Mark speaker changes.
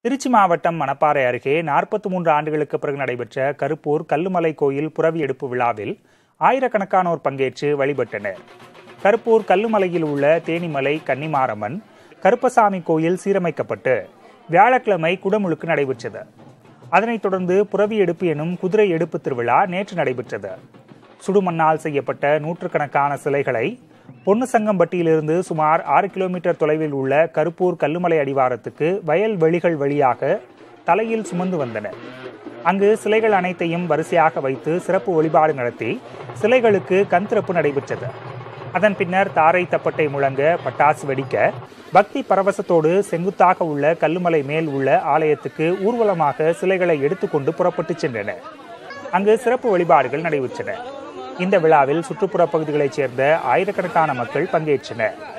Speaker 1: திருச்சி மாவட்டம் மணப்பாறை அருகே நாற்பத்தி மூன்று ஆண்டுகளுக்கு பிறகு நடைபெற்ற கருப்பூர் கல்லுமலை கோயில் புறவி எடுப்பு விழாவில் ஆயிரக்கணக்கானோர் பங்கேற்று வழிபட்டனர் கருப்பூர் கல்லுமலையில் உள்ள தேனிமலை கன்னிமாரம்மன் கருப்பசாமி கோயில் சீரமைக்கப்பட்டு வியாழக்கிழமை குடமுழுக்கு நடைபெற்றது அதனைத் தொடர்ந்து புறவி எடுப்பு எனும் குதிரை எடுப்பு திருவிழா நேற்று நடைபெற்றது சுடுமண்ணால் செய்யப்பட்ட நூற்றுக்கணக்கான சிலைகளை பொன்னுசங்கம்பட்டியிலிருந்து சுமார் ஆறு கிலோமீட்டர் தொலைவில் உள்ள கருப்பூர் கல்லுமலை அடிவாரத்துக்கு வயல் வெளிகள் வழியாக தலையில் சுமந்து வந்தனர் அங்கு சிலைகள் அனைத்தையும் வரிசையாக வைத்து சிறப்பு வழிபாடு நடத்தி சிலைகளுக்கு கண் திறப்பு நடைபெற்றது அதன் பின்னர் தாரை தப்பட்டை முழங்க பட்டாசு வெடிக்க பக்தி பரவசத்தோடு செங்குத்தாக உள்ள கல்லுமலை மேல் உள்ள ஆலயத்துக்கு ஊர்வலமாக சிலைகளை எடுத்துக்கொண்டு புறப்பட்டு சென்றனர் அங்கு சிறப்பு வழிபாடுகள் நடைபெற்றன இந்த விழாவில் சுற்றுப்புற பகுதிகளைச் சேர்ந்த ஆயிரக்கணக்கான மக்கள் பங்கேற்றனர்